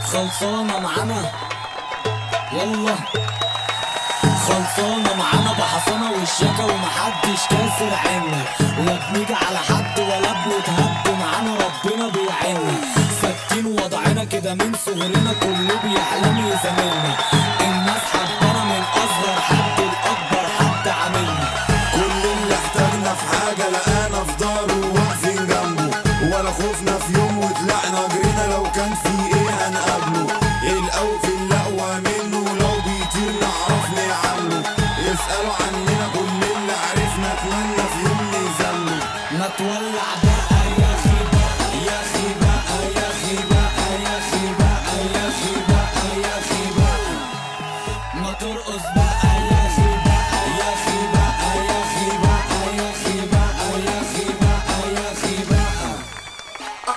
خلصانة معانا يلا خلصانة معانا بحصانة والشكا ومحدش كاسر عنا لا بنيجي على حد ولا بنتهد معانا ربنا بيعنا ساكتين وضعنا كده من صغرنا كله بيحلم يزاملنا الناس حبانا من أصغر حد لأكبر حد عاملنا كل اللي احتاجنا في حاجة لقانا في داره واقفين جنبه ولا خوفنا في يوم وطلعنا جرينا لو كان في ايه هنقابله القوي في الأقوى منه لو بيطير نعرف نعمله يسألوا عننا كل اللي عرفنا اتمنى في يوم نزله ما تولع بقى يا اخي بقى يا اخي بقى يا اخي بقى يا اخي بقى يا اخي بقى يا اخي بقى ما ترقص بقى يا اخي بقى يا اخي بقى يا اخي بقى يا اخي بقى يا اخي بقى يا اخي بقى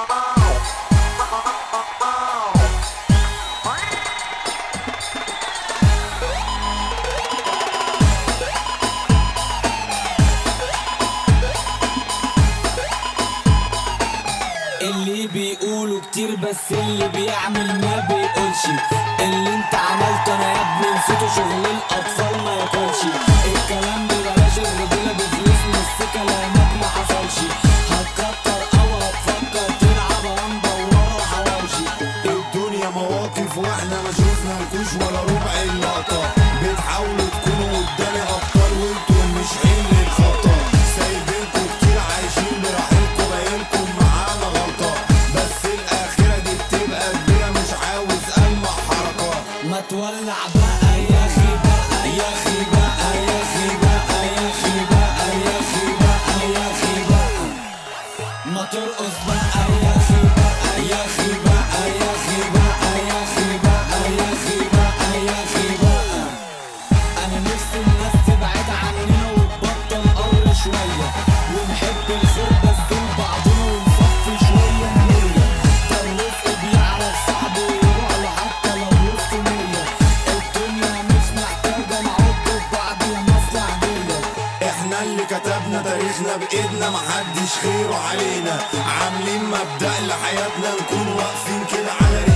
اللي بيقولوا كتير بس اللي بيعمل ما بيقولش اللي انت عملته انا يا ابني نسيته شغل الاطفال ما ياكلش الكلام ببلاش الرجوله بفلوس نص كلامك ما حصلش هتكتر او هتفكر تلعب هندور حواوشي الدنيا مواقف واحنا ما شفنا الكوش ولا ربع اللقطة بتحاولوا تكونوا قدامي ابطال وانتم مش حمل الخطة سايبينكم كتير عايشين براحتكم باينكم معانا غلطة بس الاخرة دي بتبقى كبيرة مش عاوز المع حركة ما تولع بقى يا اخي بقى يا اخي بقى يا اخي بقى يا اخي بقى يا اخي بقى يا اخي بقى ما ترقص بقى يا اخي بقى يا اخي بقى يا اخي بقى يا اخي بقى يا اخي بقى يا اخي بقى انا نفسي الناس تبعد عننا وتبطل قر شويه ونحب الخير بس لبعضنا ونصفي شويه النيه ده الرزق بيعرف صاحبه ويروح له حتى لو وسط نيه الدنيا مش محتاجه نعض في بعض يا مصلحجيه احنا اللي كتبنا تاريخنا بايدنا محدش خيره علينا عاملين مبدأ لحياتنا نكون واقفين كده على رجلنا